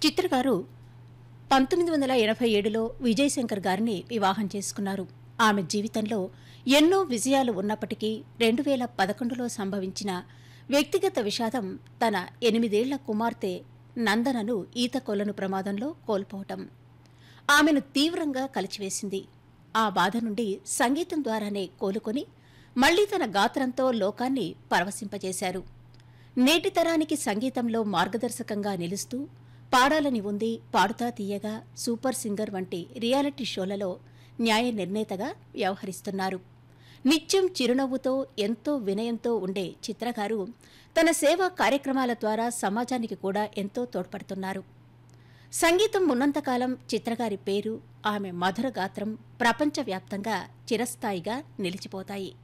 చిత్ర గారు పంతొమ్మిది వందల ఎనభై ఏడులో విజయశంకర్ గారిని వివాహం చేసుకున్నారు ఆమె జీవితంలో ఎన్నో విజయాలు ఉన్నప్పటికీ రెండు వేల పదకొండులో సంభవించిన వ్యక్తిగత విషాదం తన ఎనిమిదేళ్ల కుమార్తె నందనను ఈత కొలను ప్రమాదంలో కోల్పోవటం ఆమెను తీవ్రంగా కలిచివేసింది ఆ బాధ నుండి సంగీతం ద్వారానే కోలుకొని మళ్లీ తన గాత్రంతో లోకాన్ని పరవశింపజేశారు నేటి తరానికి సంగీతంలో మార్గదర్శకంగా నిలుస్తూ పాడాలని ఉంది పాడుతా తీయగా సూపర్ సింగర్ వంటి రియాలిటీ షోలలో న్యాయ నిర్ణేతగా వ్యవహరిస్తున్నారు నిత్యం చిరునవ్వుతో ఎంతో వినయంతో ఉండే చిత్రగారు తన సేవా కార్యక్రమాల ద్వారా సమాజానికి కూడా ఎంతో తోడ్పడుతున్నారు సంగీతం ఉన్నంతకాలం చిత్రగారి పేరు ఆమె మధుర గాత్రం ప్రపంచవ్యాప్తంగా చిరస్థాయిగా నిలిచిపోతాయి